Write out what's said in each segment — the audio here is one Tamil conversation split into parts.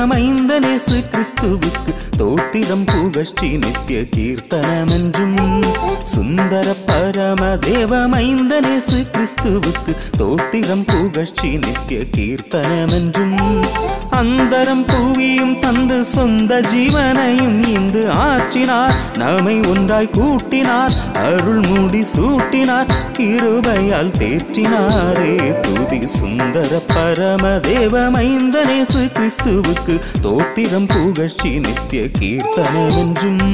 தேவமைந்தனேசு கிறிஸ்துவுக்கு தோத்திரம் புகழ்ச்சி நித்திய கீர்த்தனமென்றும் சுந்தர பரம தேவமைந்தனேசு கிறிஸ்துவுக்கு தோத்திரம் புகழ்ச்சி நித்திய கீர்த்தனமென்றும் அந்தரம் புவியும் தந்து சொந்த ஜீவனையும் இந்து ஆற்றினார் நம்மை ஒன்றாய் கூட்டினார் அருள் மூடி சூட்டினார் கிருபையால் தேற்றினாரே துதி சுந்தர பரம தேவமைந்தனேசு கிறிஸ்துவுக்கு தோத்திரம் புகழ்ச்சி நித்திய கீர்த்தனம் என்றும்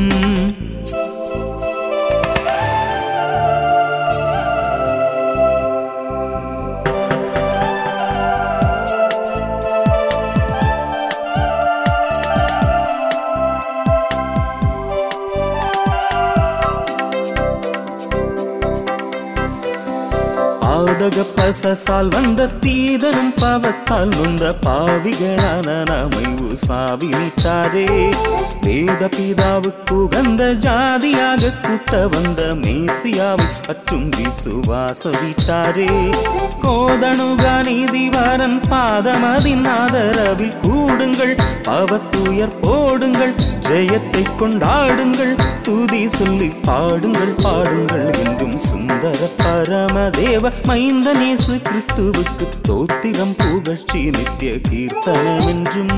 பாதக பசசால் வந்த தீதனும் பாவத்தால் நொந்த பாவிகளான நம்மை உசாவி நீட்டாரே வேத பிதாவுக்கு உகந்த ஜாதியாக கூட்ட வந்த மேசியாவை மற்றும் விசுவாச விட்டாரே கோதணுகா நீதிவாரன் பாதமதின் ஆதரவில் கூடுங்கள் பாவத்துயர் போடுங்கள் ஜெயத்தை கொண்டாடுங்கள் துதி சொல்லி பாடுங்கள் பாடுங்கள் என்றும் சுந்தர பரம தேவ மைந்தனேசு கிறிஸ்துவுக்கு தோத்திரம் புகழ்ச்சி நித்திய கீர்த்தனம் என்றும்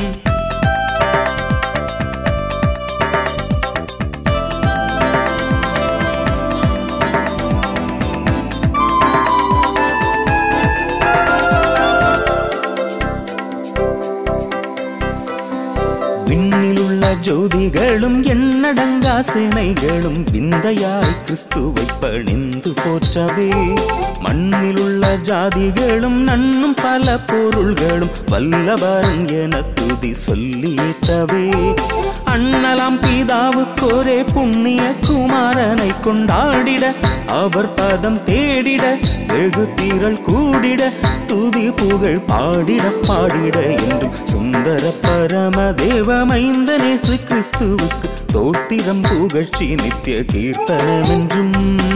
விண்ணிலுள்ள ஜோதிகளும் எண்ணடங்கா சேனைகளும் விந்தையாய் கிறிஸ்துவை பணிந்து போற்றவே மண்ணிலுள்ள ஜாதிகளும் நன்னும் பல பொருள்களும் வல்லவரன் என துதி சொல்லியேத்தவே அண்ணலாம் பிதாவுக்கொரே புண்ணிய குமாரனை கொண்டாடிட அவர் பதம் தேடிட வெகு தீரல் கூடிட துதி புகழ் பாடிட பாடிட என்றும் சுந்தர பரம தேவமைந்தனேசு கிறிஸ்துவுக்கு தோத்திரம் புகழ்ச்சி நித்திய கீர்த்தனம் என்றும்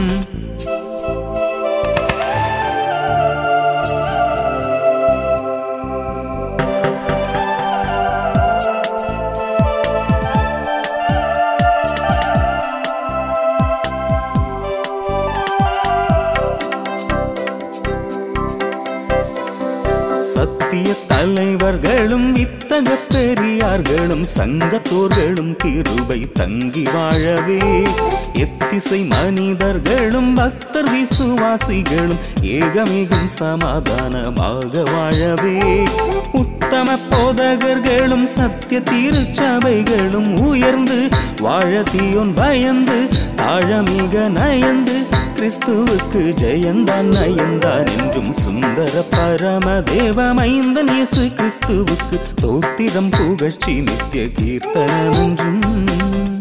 சத்திய தலைவர்களும் இத்தக பெரியார்களும் சங்கத்தோர்களும் கிருபை தங்கி வாழவே எத்திசை மனிதர்களும் பக்தர் விசுவாசிகளும் ஏகமிகும் சமாதானமாக வாழவே உத்தம போதகர்களும் சத்திய திருச்சபைகளும் உயர்ந்து வாழத்தியோன் பயந்து ஆழமிக நயந்து கிறிஸ்துவுக்கு ஜெயந்தான் நயந்தான் என்றும் சுந்தர பரம தேவமைந்தன் இயேசு கிறிஸ்துவுக்கு தோத்திரம் புகழ்ச்சி நித்திய கீர்த்தனம் என்றும்